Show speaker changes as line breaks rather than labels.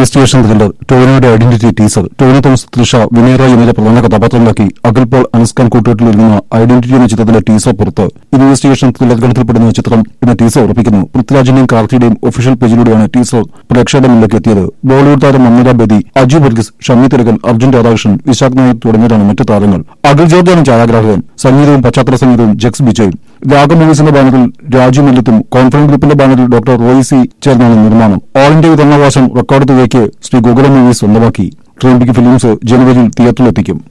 investigation thriller ടോവിനോയുടെ identity teaser Tovino Thomas Trisha Vinay Rai എന്നിവരെ പ്രധാന കഥാപാത്രങ്ങളാക്കി അഖിൽ പോൾ അനസ്കാൻ കൂട്ടുകെട്ടിൽ ഒരുങ്ങുന്ന ഐഡന്റിറ്റി എന്ന ചിത്രത്തിലെ ടീസർ പുറത്ത് ഇൻവെസ്റ്റിഗേഷൻ ത്രില്ലർ ഗണത്തിൽപ്പെടുന്ന ചിത്രം എന്ന ടീസർ ഉറപ്പിക്കുന്നു പൃഥ്വിരാജിന്റെയും കാർത്തിയുടെയും ഒഫീഷ്യൽ പേജിലൂടെയാണ് ടീസർ പ്രേക്ഷകരുടെ മുന്നിലേക്ക് എത്തിയത് ബോളിവുഡ് താരം മന്ദിര ബേദി അജു വർഗീസ് ഷമി തിരകൻ അർജുൻ രാധാകൃഷ്ണൻ വിശാഖ് നായക് തുടങ്ങിയവരാണ് മറ്റു താരങ്ങൾ അഖിൽ ജോർജാണ് ഛായാഗ്രാഹകൻ സംഗീതവും പശ്ചാത്തല സംഗീതവും ജക്സ് ബിജയും രാഗം മൂവീസിന്റെ ബാനറിൽ രാജു മല്യത്തും കോൺഫറൻസ് ഗ്രൂപ്പിന്റെ ബാനറിൽ ഡോക്ടർ റോയ് സി ചേർന്നാണ് നിർമ്മാണം ഓൾ ഇന്ത്യ വിതരണാവകാശം റെക്കോർഡ് തുകയ്ക്ക് ശ്രീ ഗോകുലം മൂവീസ് സ്വന്തമാക്കി ട്രെയിൻ ഫിലിംസ് ജനുവരിയിൽ തിയേറ്ററിലെത്തിക്കും